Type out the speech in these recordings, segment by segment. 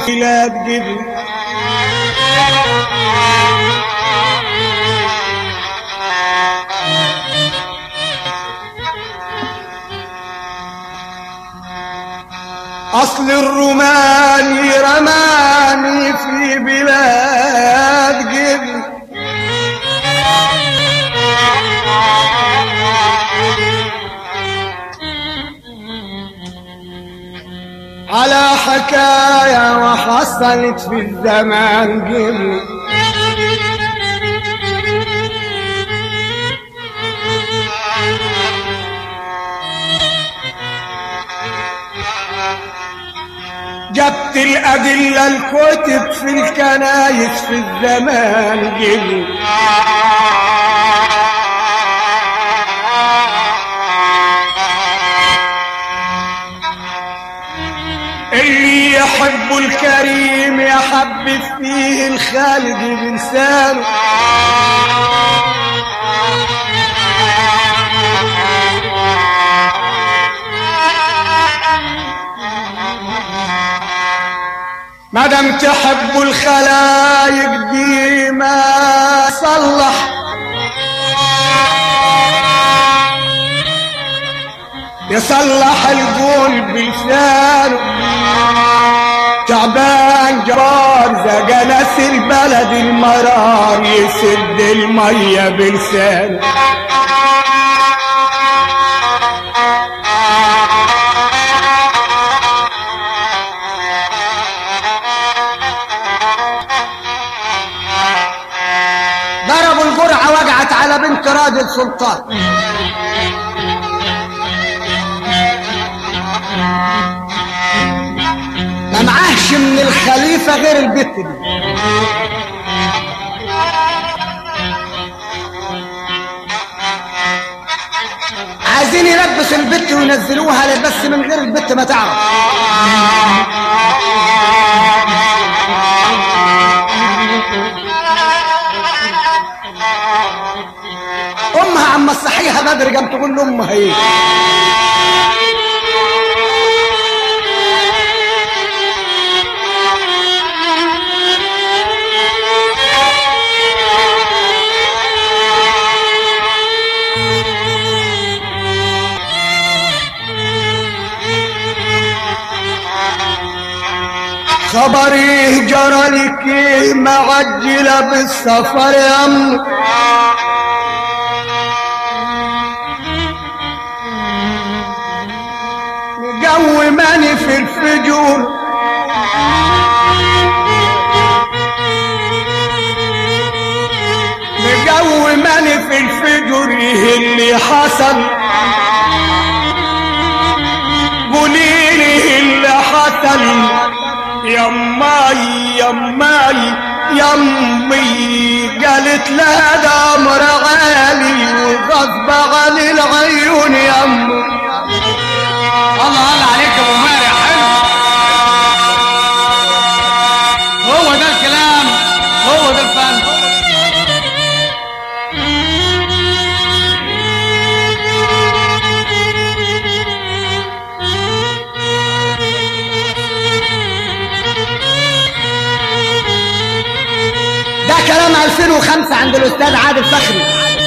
في بلاد قبل أصل الروماني رماني في بلاد قبل على حكاية وحصلت في الزمان قبل جبت الأدلة الكتب في الكنايس في الزمان قبل اللي يحب الكريم يحبب فيه الخالق بلسانه ما دام تحب الخلايق دي ما صلح يصلح القول بلسانه تعبان جرار زقنس البلد المرار يسد المية بلسانه ضربوا الجرعة وقعت على بنت راجل سلطان ما معاهش من الخليفة غير البت دي عايزين يلبسوا البت وينزلوها بس من غير البت ما تعرف امها عم تصحيها بدري قام تقول لامها ايه خبري جرى لك إيه معجلة بالسفر يا أم مقوماني في الفجور مقوماني في الفجور إيه اللي حصل قولي لي اللي حصل يماي يماي يمي قالت لها ده امر عالي وغصب عن العيون يمي الله الله عليك يا ابو ماري حلو هو ده الكلام هو ده الفن ده كلام 2005 عند الاستاذ عادل فخري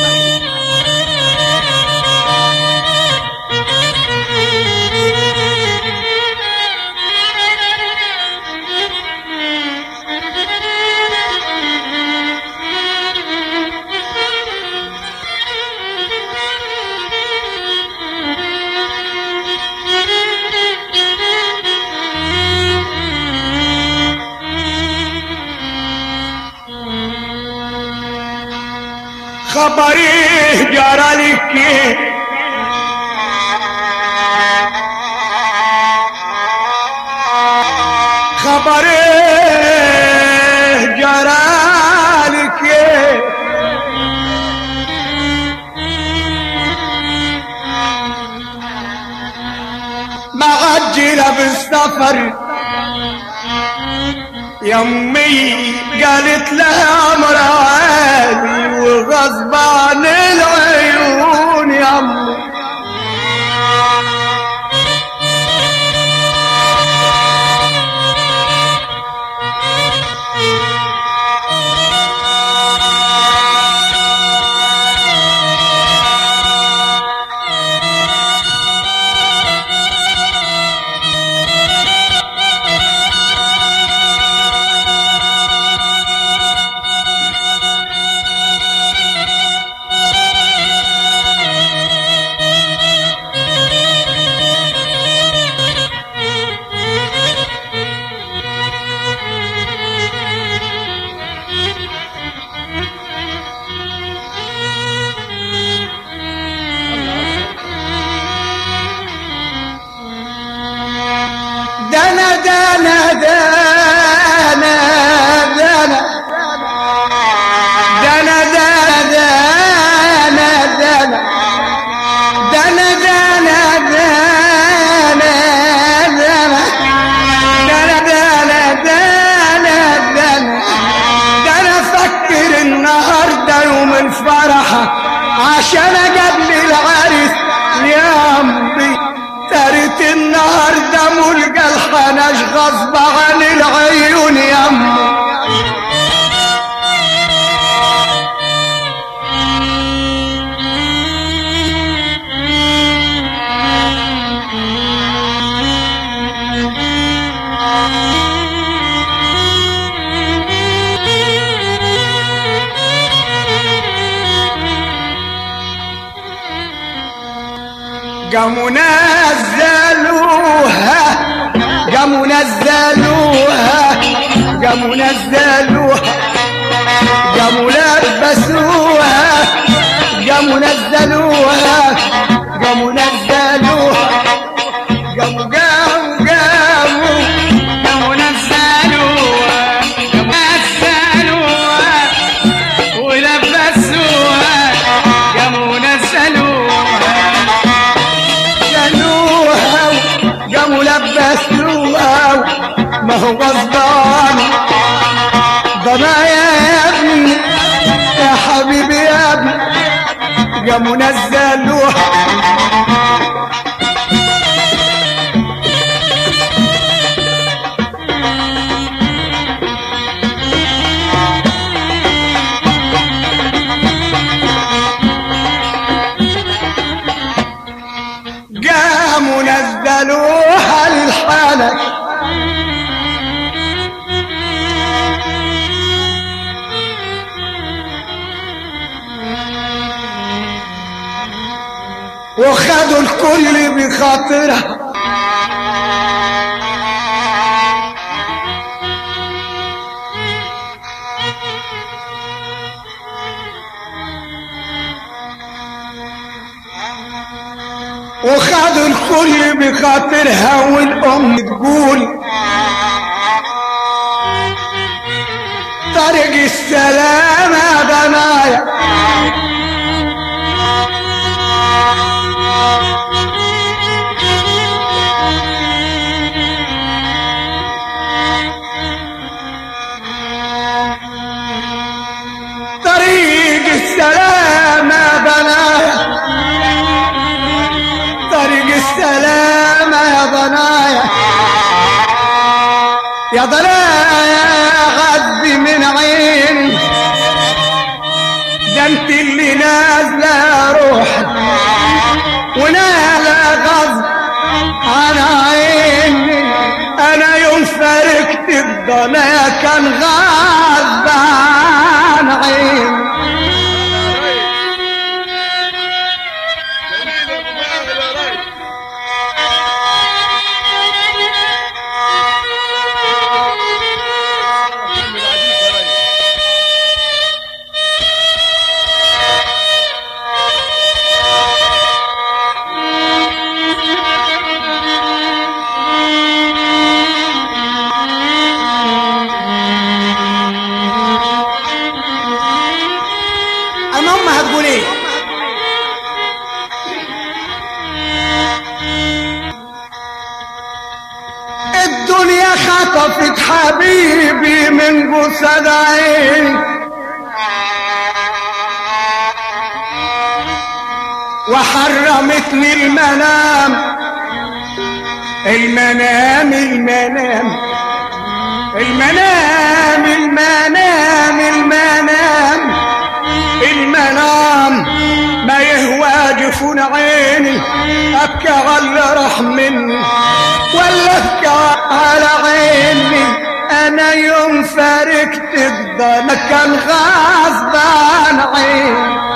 خبري جرى لك خبري جرى لك معجلة بالسفر يمي قالت لها امر عالي وغصب عن العيون يمي قاموا نزلوها قاموا نزلوها قاموا نزلوها قاموا لبسوها قاموا نزلوها قاموا نزلوها قاموا قاموا قاموا قاموا نزلوها نزلوها ولبسوها قاموا نزلوها نزلوها قاموا لبسوها ما هو غصبان ضنايا يا ابني يا حبيبي يا ابني قاموا نزلوها قاموا نزلوها للحالة وخدوا الكل بخاطرها وخدوا الكل بخاطرها والام تقول طريق السلامة ضنايا طريق السلامة ضنايا طريق السلامة يا ضنايا يا ضنايا غذي من عيني ده انت اللي نازلة روحي ونالا غصب عن عيني انا يوم فارقت الضنايا كان غصب عن عيني اما امها هتقول ايه الدنيا خطفت حبيبي من جسد عيني وحرمتني المنام المنام المنام المنام المنام المنام المنام ما يهوى جفون عيني ابكى على اللي راح مني ولا ابكى على عيني انا يوم فارقت الضنا كان غصب عن عيني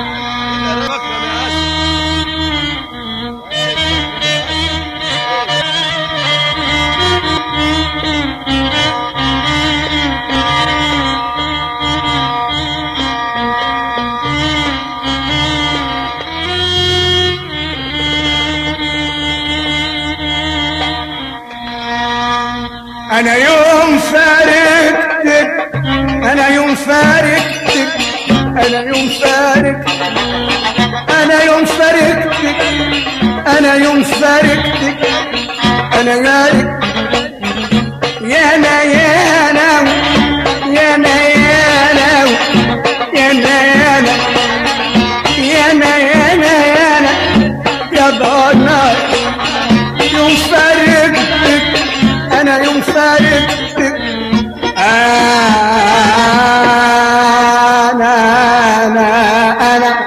انا يوم فارقتك انا يوم فارقتك انا يوم فارقتك انا يوم فارقتك انا يوم فارقتك انا مالك يا انا يا انا يا انا يا انا يا انا يا انا يا انا يا انا يا انا يا ضنا يوم فارقتك انا يوم فارقتك انا انا انا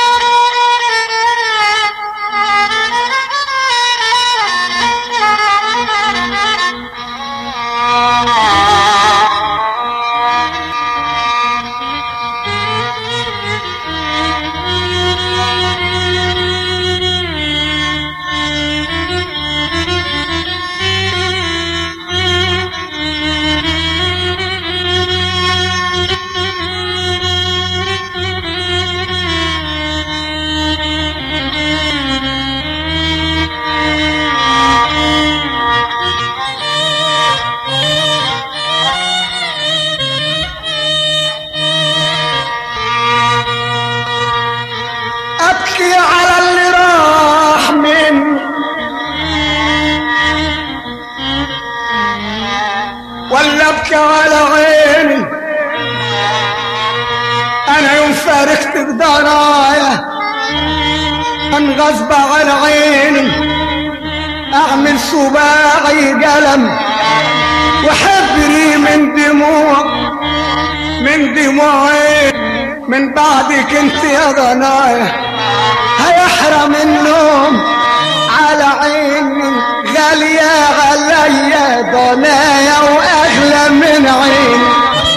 Thank you. ولا ابكي على عيني انا يوم فارقت بدرايا كان غصب على عيني اعمل صباعي قلم وحبري من دموع من دموعي من بعدك انت يا ضنايا هيحرم النوم على عيني غالية عليا ضنايا واغلى من عيني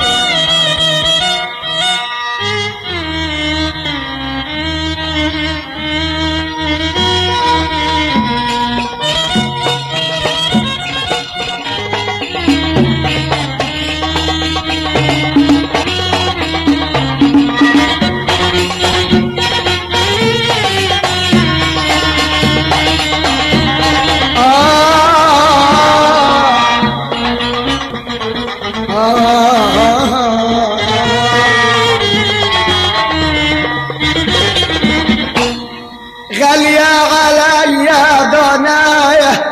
غالية عليا ضنايا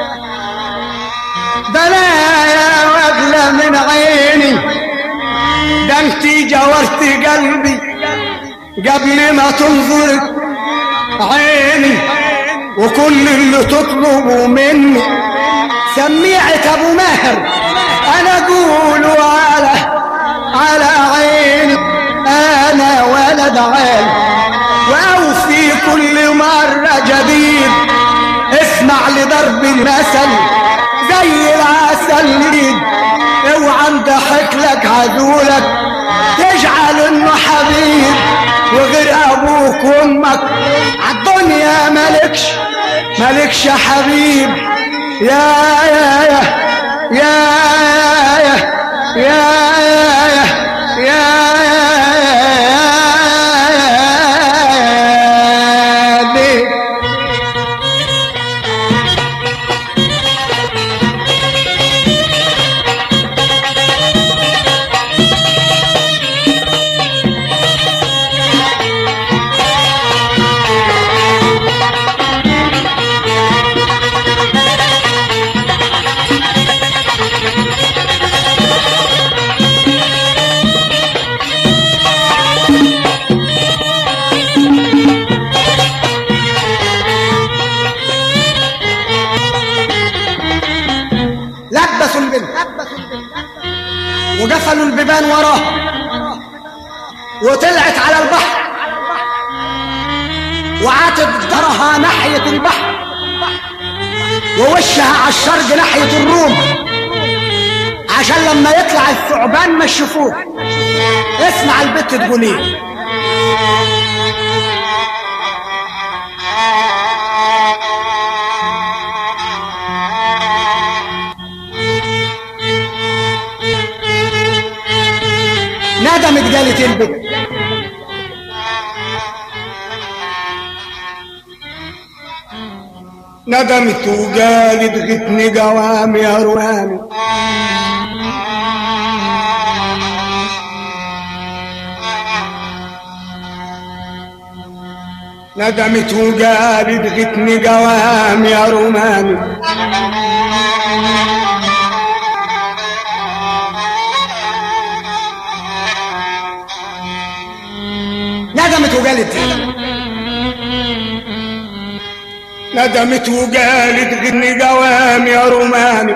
ضنايا واغلى من عيني ده انتي جورتي قلبي قبل ما تنظر عيني وكل اللي تطلبه مني سميعة ابو ماهر انا اقوله على على عيني انا ولد عالي واوفي كل مرة جديد اسمع لضرب المثل زي العسل جديد اوعى ضحك لك عدولك تجعل انه حبيب وغير ابوك وامك عالدنيا مالكش مالكش حبيب يا يا يا يا يا يا يا يا ليه لبسوا البنت وقفلوا البيبان وراه وطلعت على البحر وعاتت ظهرها ناحية البحر ووشها على الشرق ناحية الروم عشان لما يطلع الثعبان ما يشوفوه اسمع البت تقول ايه ندمت قالت البت ندمت وقالت غتني قوام يا رواني ندمت وقالت غتني قوام يا روماني ندمت وقالت ندمت وقالت غني قوام يا روماني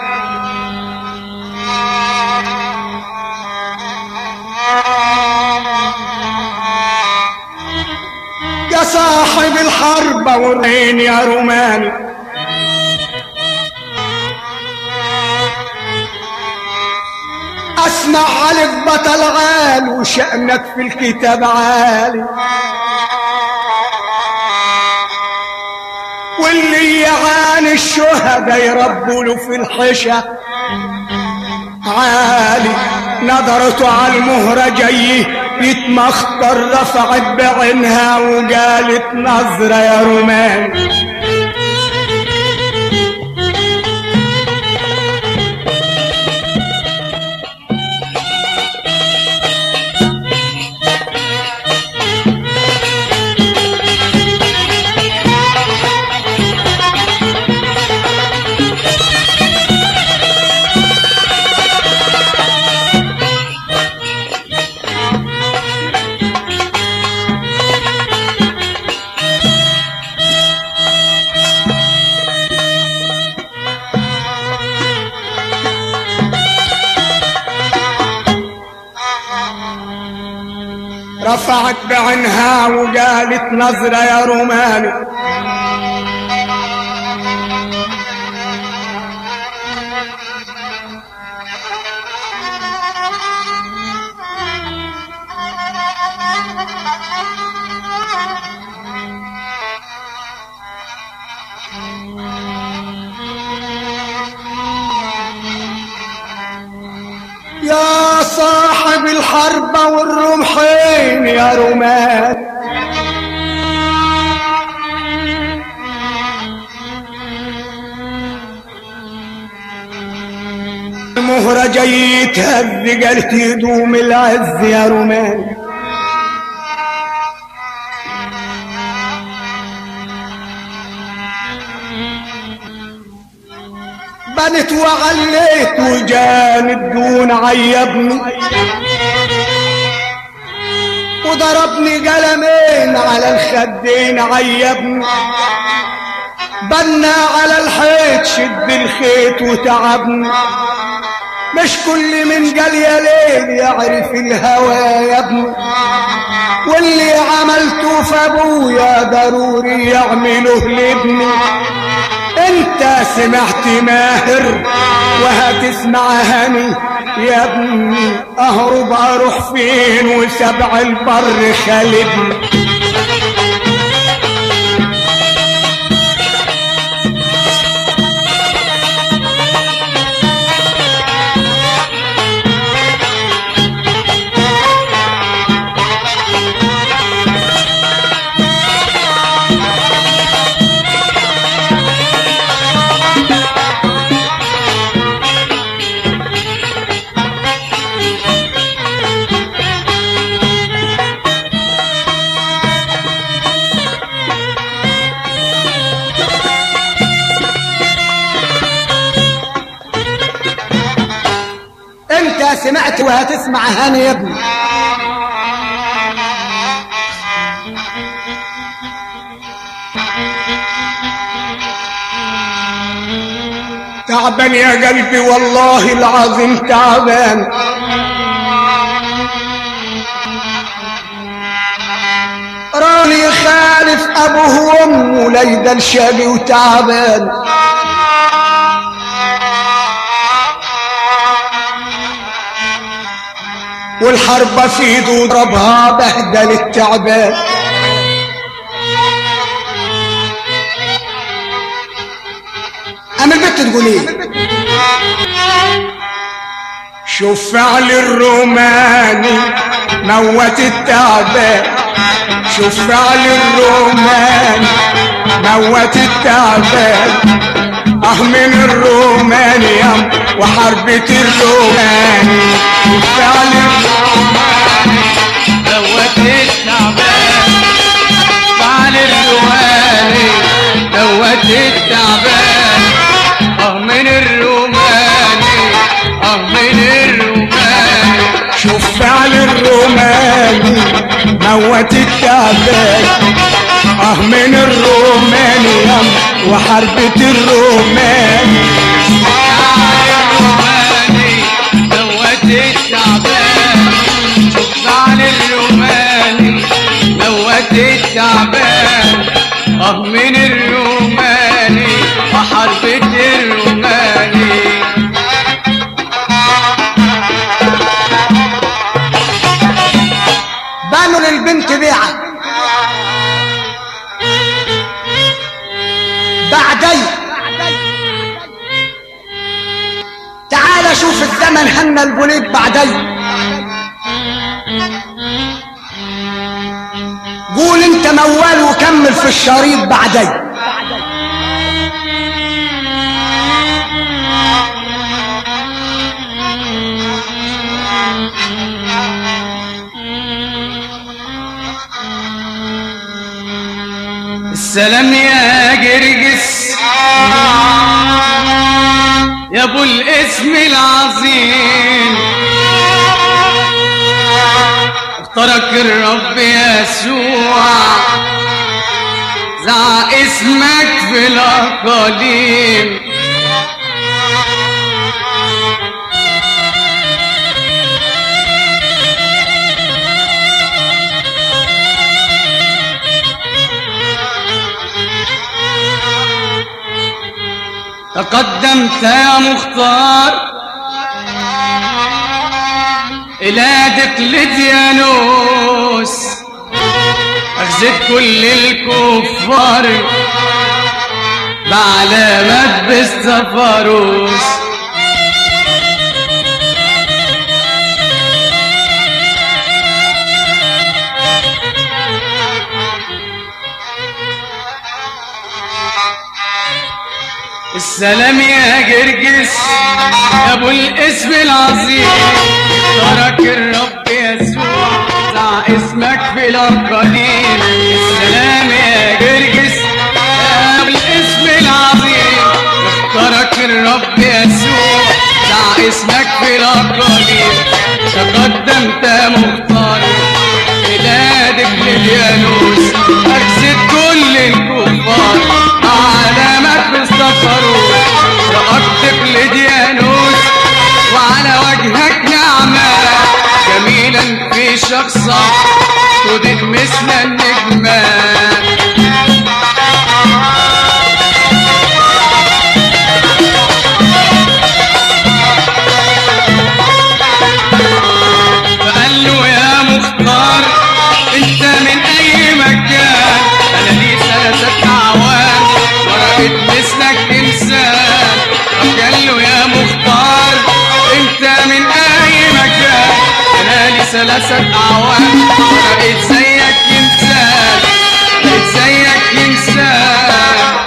يا صاحب الحرب والعين يا روماني اسمع عليك بطل عال وشأنك في الكتاب عالي واللي يعاني الشهداء يربوا له في الحشا عالي نظرته على المهرة جاي يتمخطر رفعت بعينها وقالت نظرة يا رومان رفعت بعينها وقالت نظرة يا روماني يا صاحب الحرب والرمحين يا رومان المهرة جاي تهز قالت يدوم العز يا رومان بنت وعليت وجان الدون عيبني وضربني قلمين على الخدين عيبني بنا على الحيط شد الخيط وتعبني مش كل من قال يا ليل يعرف الهوى يا ابني واللي عملته في ابويا ضروري يعمله لابني انت سمعت ماهر وهتسمع هني يا ابني اهرب اروح فين وسبع البر خالدني انت سمعت وهتسمع هاني يا ابني تعبان يا قلبي والله العظيم تعبان راني خالف ابوه وامه ليدا الشقي وتعبان والحربة في ايده ضربها بهدل التعبان اما البت تقول ايه شوف فعل الروماني موت التعبان شوف فعل الروماني موت التعبان اه من الروماني يم وحربة الروماني شوف فعل الروماني دوت التعبان فعل الروماني دوت التعبان اه من الروماني اه من الروماني شوف فعل الروماني موت التعبان اه من الروماني يم وحربة الروماني فعل الروماني دوت التعبان فعل الروماني دوت التعبان اه من الروماني وحربة الروماني بانوا للبنت بيعة بعدي تعال شوف الزمن هنا البوليد بعدي قول انت موال وكمل في الشريط بعدي السلام يا جرجس يا ابو الاسم العظيم اختارك الرب يسوع زع اسمك في الاقاليم تقدمت يا مختار إلى دقلديانوس أخذت كل الكفار بعلامات بالسفاروس السلام يا جرجس يا ابو الاسم العظيم ترك الرب يسوع دع اسمك في الاقاليم السلام يا جرجس يا ابو الاسم العظيم اختارك الرب يسوع دع اسمك في الاقاليم تقدمت يا مختار ميلادك لليانوس اجزت كل الكفار علامات بالسفروس رقبتك لديانوس وعلى وجهك نعمة جميلا في شخصك تضيء مثل النجمات فقال له يا مختار انت من اي مكان انا لي ثلاثة اعوام ورأيت مثلك انسان فقال له يا مختار انت من اي مكان انا لي ثلاثة اعوام ورأيت زيك انسان رأيت زيك انسان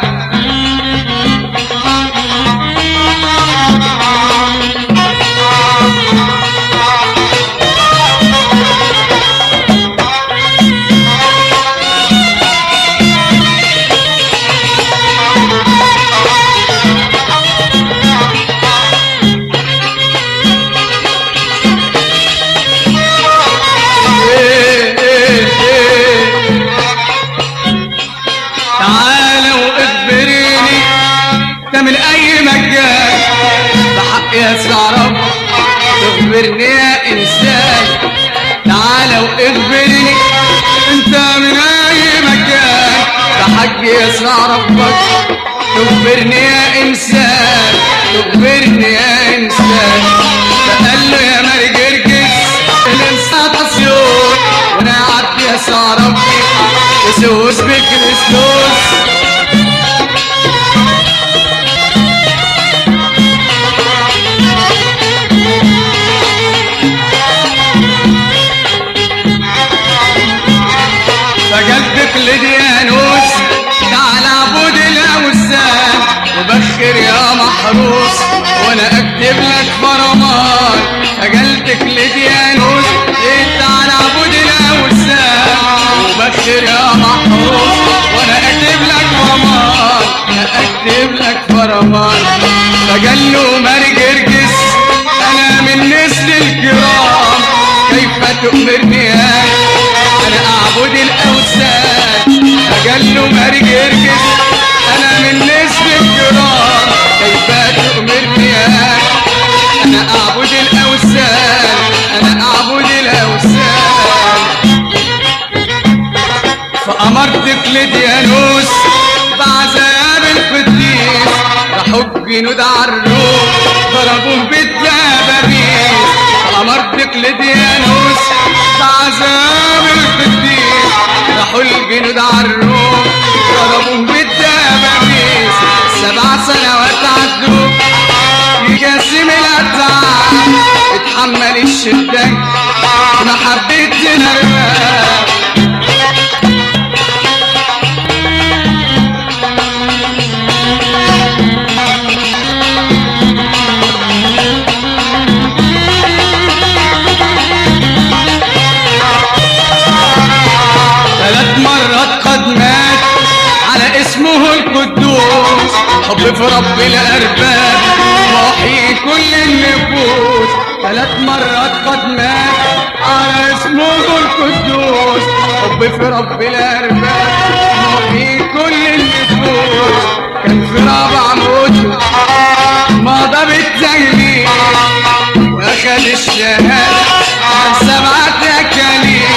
إيه إيه إيه. تعالى واخبريني انت من اي مكان بحق يسرع رب تخبرني يا انسان تعالى واخبرني انت من اي مكان بحق يسرع ربك تخبرني يا انسان تخبرني يا انسان فقال له يا ماري جرجس الانسان اسيوط وانا عبد يسرع ربي يسوس بكريستوس فقلبك لديانوس تعال عبود الاوثان وبخر يا محروس وانا اكتب لك فرمان فقلبك لديانوس إيه تعال عبود الاوثان وبخر يا محروس وانا اكتب لك فرمان انا اكتب لك فرمان فقال له ماري جرجس انا من نسل الكرام كيف تؤمرني يا انا اعبد الاوثان فقال له ماري جرجس انا من نسل الكرام كيف تؤمرني يا انا اعبد الاوثان انا اعبد الاوثان فأمرتك لديانوس بعذاب القديس راحوا الجنود عروه ضربوه بالدبابيس فأمرتك لديانوس بعذاب القديس راحوا الجنود عروه ضربوه بالدبابيس سبع سنوات عدوا يجسم الأتعاب اتحمل الشدة ما حبيت نرفاه ثلاث مرات قد مات على اسمه القدوس حب في رب الأرباب وحي كل النفوس ثلاث مرات قد مات على اسمه القدوس حب في رب الأرباب وحي كل النفوس كان في رابع موته مضى بالتجليل واخد الشهادة عن سبعة أكاليل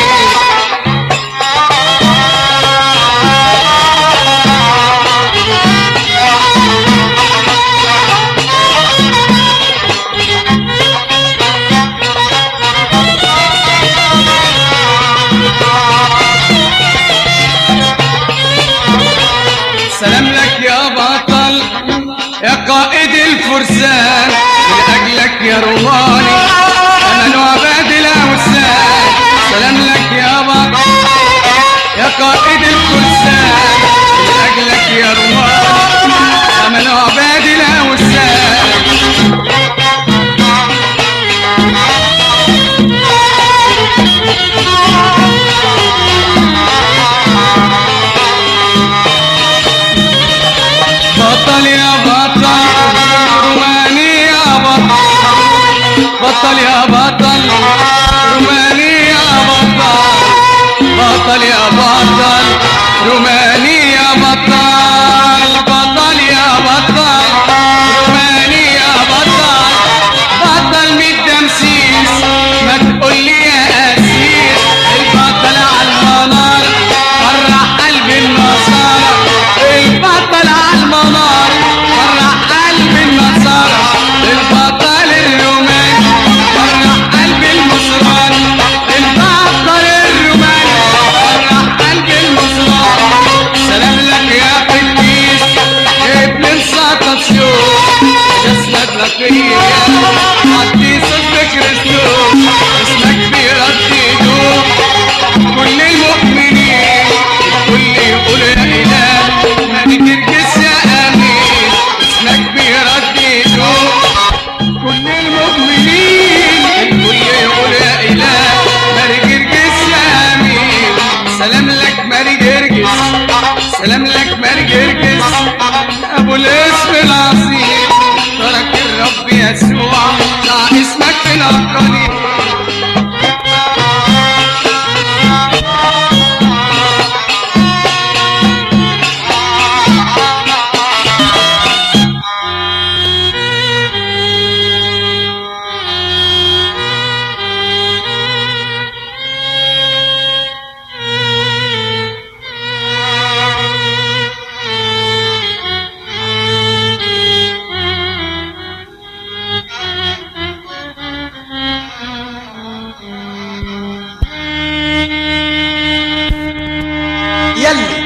الفرسان من اجلك يا روماني امل وعباد الاوسان سلام لك يا بطل يا قائد الفرسان من اجلك يا روماني امل وعباد الاوسان بطل يا بطل روماني يا بطل بطل يا بطل روماني يا بطل بطل يا بطل روماني يا بطل بطل يا بطل روماني يا بطل بطل من التمسيس ما تقولي يا أسير البطل على المنار فرح قلب النصارى البطل على المنار فرح قلب النصارى البطل الروماني فرح قلب المصراني البطل الروماني فرح قلب المصراني سلام لك يا قديس ابن السطسيون جسمك لطيف قديس بكريستوس اسمك بيرددوه كل المؤمنين الكل يقول يا إله ملك الجس يا أمين اسمك بيرددوه كل المؤمنين الكل يقول يا إله ملك الجس يا أمين سلام لك ملك الجس سلام لك ملك الجس أبو الاسم العظيم ترك الرب يسوع ضع اسمك في الأقاليم يلي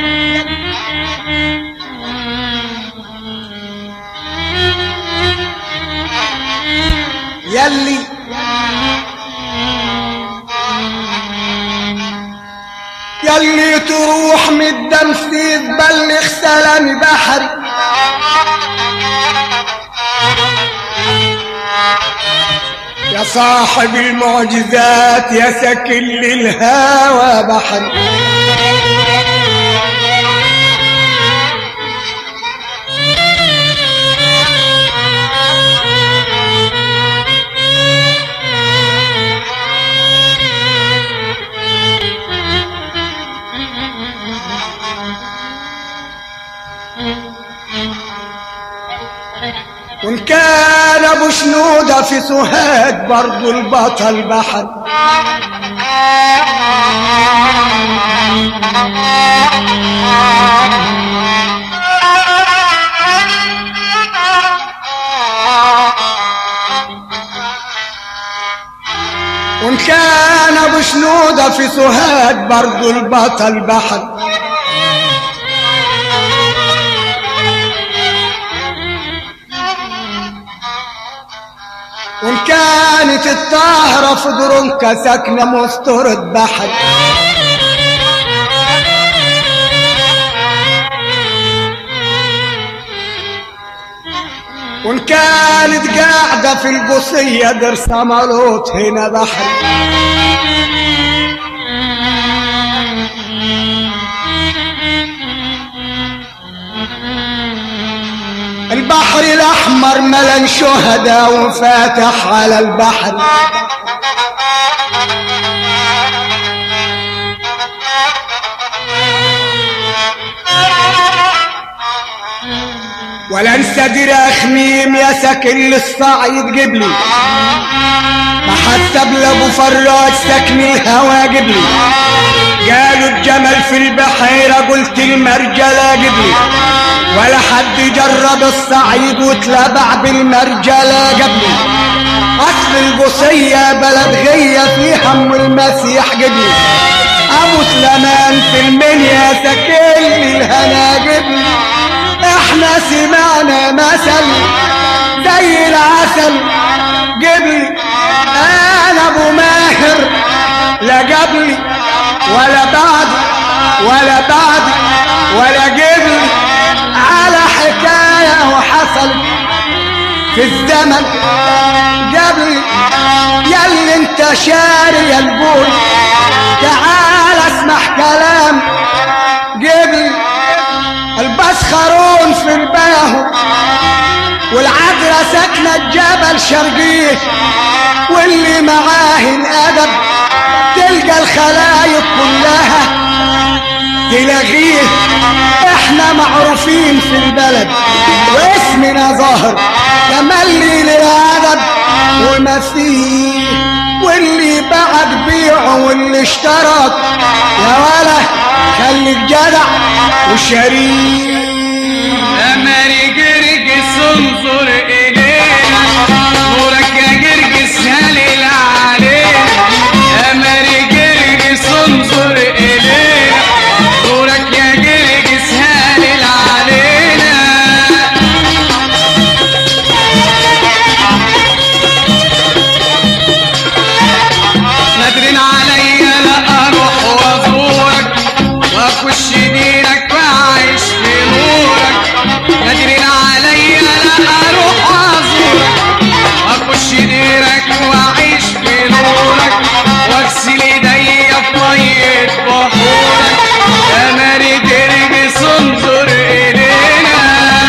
يلي يلي تروح من الدمسيس بلغ سلام بحري يا صاحب المعجزات يا سكن للهوى بحري وان كان ابو شنودة في سوهاج برضو البطل بحر وان كان ابو شنودة في سوهاج برضو البطل بحر وان كانت الطاهرة في درنكة ساكنة مستورة بحر وان كانت قاعدة في القصية درس ملوت هنا بحر البحر الأحمر ملن شهداء وفاتح على البحر ولا انسى دراخ ميم يا ساكن للصعيد قبلي ما حسب لابو فراج ساكن الهوى قبلي قالوا الجمل في البحيرة قلت المرجلة قبلي ولا حد جرب الصعيد واتلبع بالمرجلة قبلي أصل القصية بلد غية فيها أم المسيح قبلي أبو سليمان في المنيا سكن الهنا قبلي احنا سمعنا مثل زي العسل جبلي انا ابو ماهر لا جبلي ولا بعد ولا بعد ولا جبلي على حكاية وحصلت في الزمن جبلي ياللي انت شاري يا البول تعال اسمح كلام جبلي البسخرون في الباهو والعذرة ساكنة الجبل شرقيه واللي معاه الأدب تلقى الخلايق كلها تلاقيه احنا معروفين في البلد واسمنا ظاهر تملي للأدب وما فيه واللي بعد بيعه واللي اشترك يا ولا خليك جدع وشريك أمري جرجس انظر إلينا نورك يا جرجس هلل علينا أمري جرجس انظر إلينا نورك يا جرجس هلل علينا نادرين عليا لا اروح وازورك واخش دينك واعيش في نورك نادرين عليا لا اروح وازورك واخش دينك واعيش في نورك واغسل ايديا في ميه بحورك يا ماري ترجس انظر الينا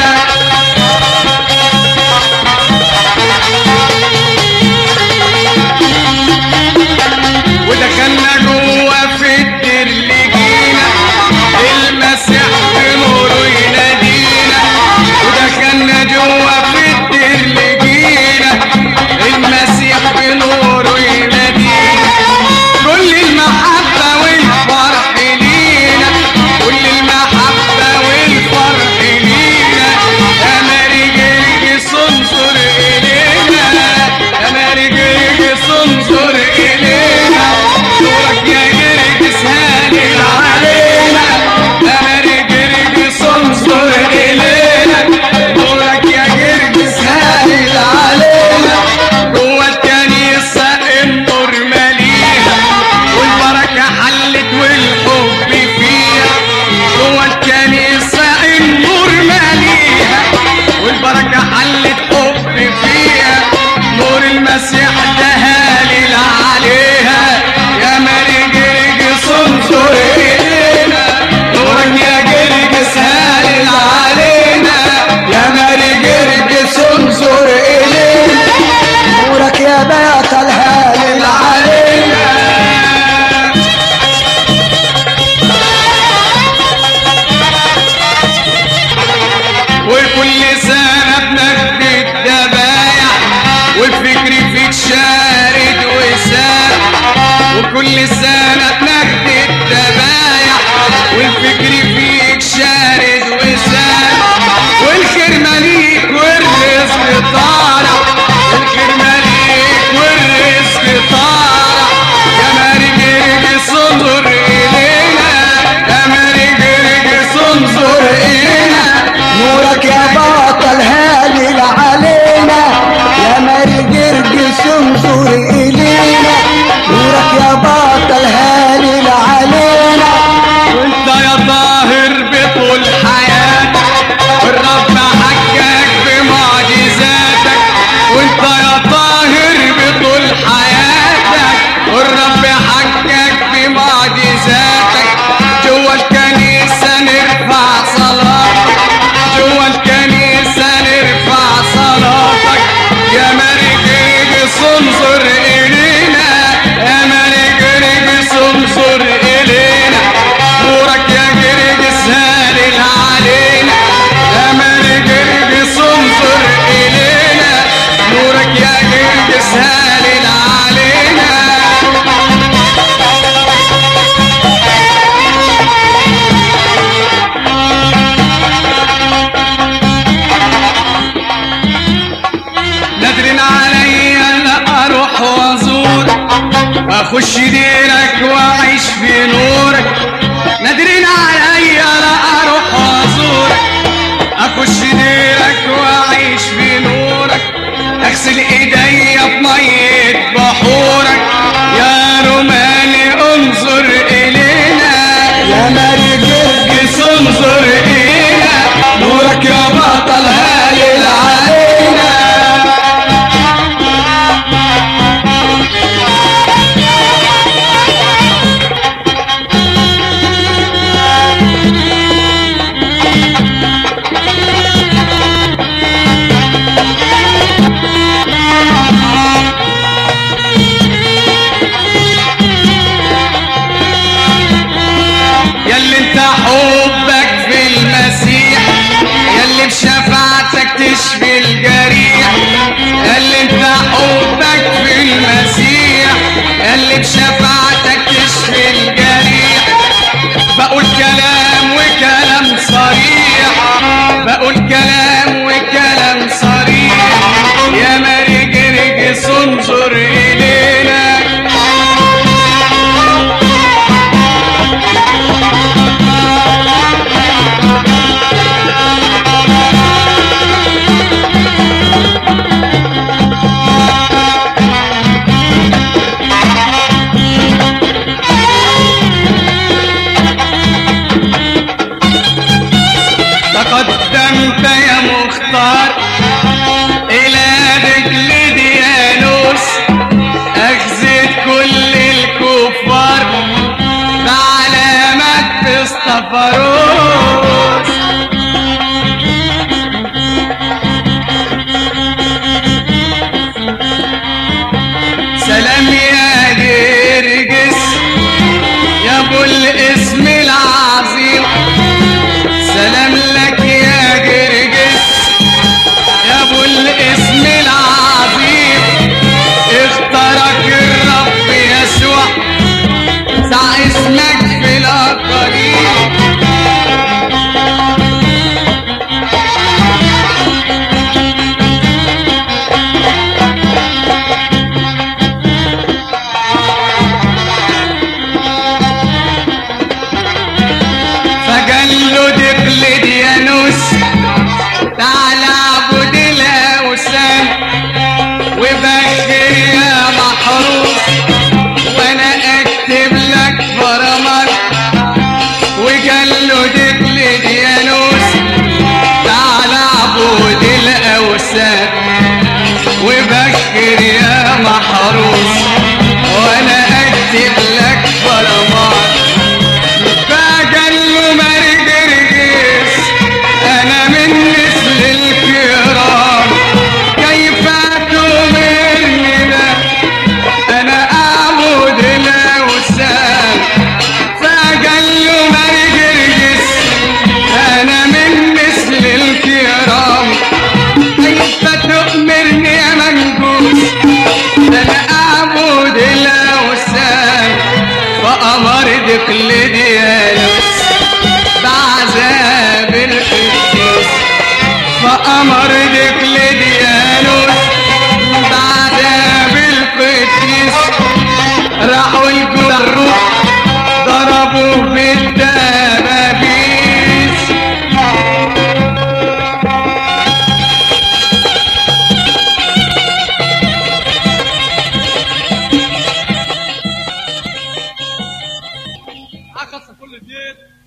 ودخلنا جوه في الدير لقينا المسيح بنوره ينادينا ودخلنا جوه في الدير لقينا المسيح بنوره ينادينا كل المحبة والفرح لينا كل المحبة والفرح لينا يا ماري جرجس انظر إلينا يا ماري جرجس انظر إلينا نورك يا جرجس هاني علينا يا ماري جرجس انظر إلينا نورك يا جرجس هاني علينا جوه الكنيسة النور مليها والبركة حلت والحب فيها جوه الكنيسة النور مليها والبركة حلت حب فيها نور المسيح ده هالل عليها يا ماري جرجس انظر إلينا نورك يا جرجس هالل علينا يا ماري جرجس انظر إلينا نورك يا بيت الهالل علينا وكل سنة بنجدد دبايع والفكر فيك شارد وسام وكل سنة بنجدد دبايع والفكر فيك شارد وسام والخير مليك والرزق طالع الخير مليك والرزق طالع يا ماري جرجس انظر إلينا يا ماري جرجس انظر إلينا نورك يا بطل هالل علينا يا ماري جرجس انظر إلينا نورك يا بطل هالل علينا وانت يا طاهر بطول حياتك والرب حكاك بمعجزاتك وانت يا طاهر بطول حياتك والرب حكاك بمعجزاتك جوا الكنيسة نرفع صلاتك جوا الكنيسة نرفع صلاتك يا ملك جرجس انظر إلينا يا ملك جرجس انظر إلينا نورك يا جرجس هالل علينا يا ملك جرجس انظر إلينا نورك يا جرجس هالل علينا نادرين عليا لا اروح وازور واخش ديرك واعيش في نورك نادرين عليا لا اروح وازورك اخش ديرك واعيش في نورك ميت بحورك يا روماني انظر الينا يا ماري جرجس جس انظر الينا نورك يا بطل هالي علينا ياللي انت حبك في المسيح ياللي بشفاعتك تشفي الجريح ياللي انت حبك في المسيح ياللي بشفاعتك تشفي الجريح بقول كلام وكلام صريح بقول كلام وكلام صريح يا ماري جرجس انظر الينا تقدمت يا مختار إلى رجل ديانوس أخزت كل الكفار بعلامة اسطفروس سلام يا جرجس يا ابو الاسم العظيم سلام لك يا جرجس يا ابو الاسم العظيم اختارك الرب يسوع سع اسمك في الاقاليم فقال له دقل ديانوس تعال اعبد الاوثان وبشر يا محروس وانا اكتب لك فرمان وقال له دقل ديانوس تعال اعبد الاوثان وبشر يا محروس وانا اكتب لك فرمان فقال له ماري جرجس انا من مثل الكرام كيف تؤمرني ده انا اعبد الاوثان فقال له ماري جرجس انا من مثل الكرام كيف تؤمرني يا منجوس انا اعبد الاوثان فامر دقل ديانوس بعذاب القديس فامر دقل ديانوس بعذاب القديس راحوا الجروح ضربوا بالدبابيس حقص كل ديت